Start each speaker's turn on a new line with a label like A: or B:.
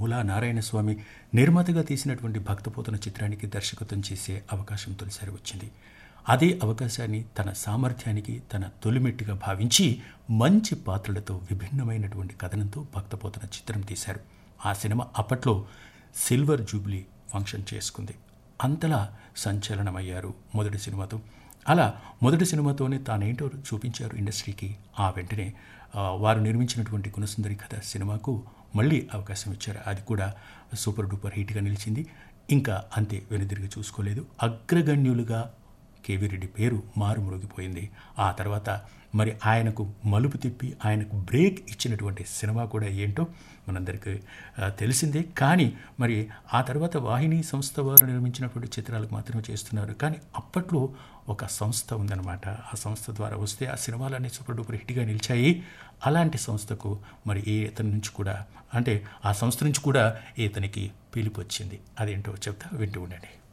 A: ఉలా నారాయణస్వామి నిర్మాతగా తీసినటువంటి భక్తపోతన చిత్రానికి దర్శకత్వం చేసే అవకాశం తొలిసారి వచ్చింది అదే అవకాశాన్ని తన సామర్థ్యానికి తన తొలిమెట్టుగా భావించి మంచి పాత్రలతో విభిన్నమైనటువంటి కథనంతో భక్తపోతన చిత్రం తీశారు ఆ సినిమా అప్పట్లో సిల్వర్ జూబ్లీ ఫంక్షన్ చేసుకుంది అంతలా సంచలనమయ్యారు మొదటి సినిమాతో అలా మొదటి సినిమాతోనే తానేంటో చూపించారు ఇండస్ట్రీకి ఆ వెంటనే ఆ, వారు నిర్మించినటువంటి గుణసుందరి కథ సినిమాకు మళ్ళీ అవకాశం ఇచ్చారు అది కూడా సూపర్ డూపర్ హిట్గా నిలిచింది ఇంకా అంతే వెనుదిరిగి చూసుకోలేదు అగ్రగణ్యులుగా కేవీ రెడ్డి పేరు మారుమ్రోగిపోయింది ఆ తర్వాత మరి ఆయనకు మలుపు తిప్పి ఆయనకు బ్రేక్ ఇచ్చినటువంటి సినిమా కూడా ఏంటో మనందరికీ ఆ, తెలిసిందే కానీ మరి ఆ తర్వాత వాహిని సంస్థ వారు నిర్మించినటువంటి చిత్రాలకు మాత్రమే చేస్తున్నారు కానీ అప్పట్లో ఒక సంస్థ ఉందన్నమాట ఆ సంస్థ ద్వారా వస్తే ఆ సినిమాలన్నీ సూపర్ డూపర్ హిట్గా నిలిచాయి అలాంటి సంస్థకు మరి ఏ ఇతని నుంచి కూడా అంటే ఆ సంస్థ నుంచి కూడా ఇతనికి పిలుపు వచ్చింది అదేంటో చెప్తా వింటూ ఉండండి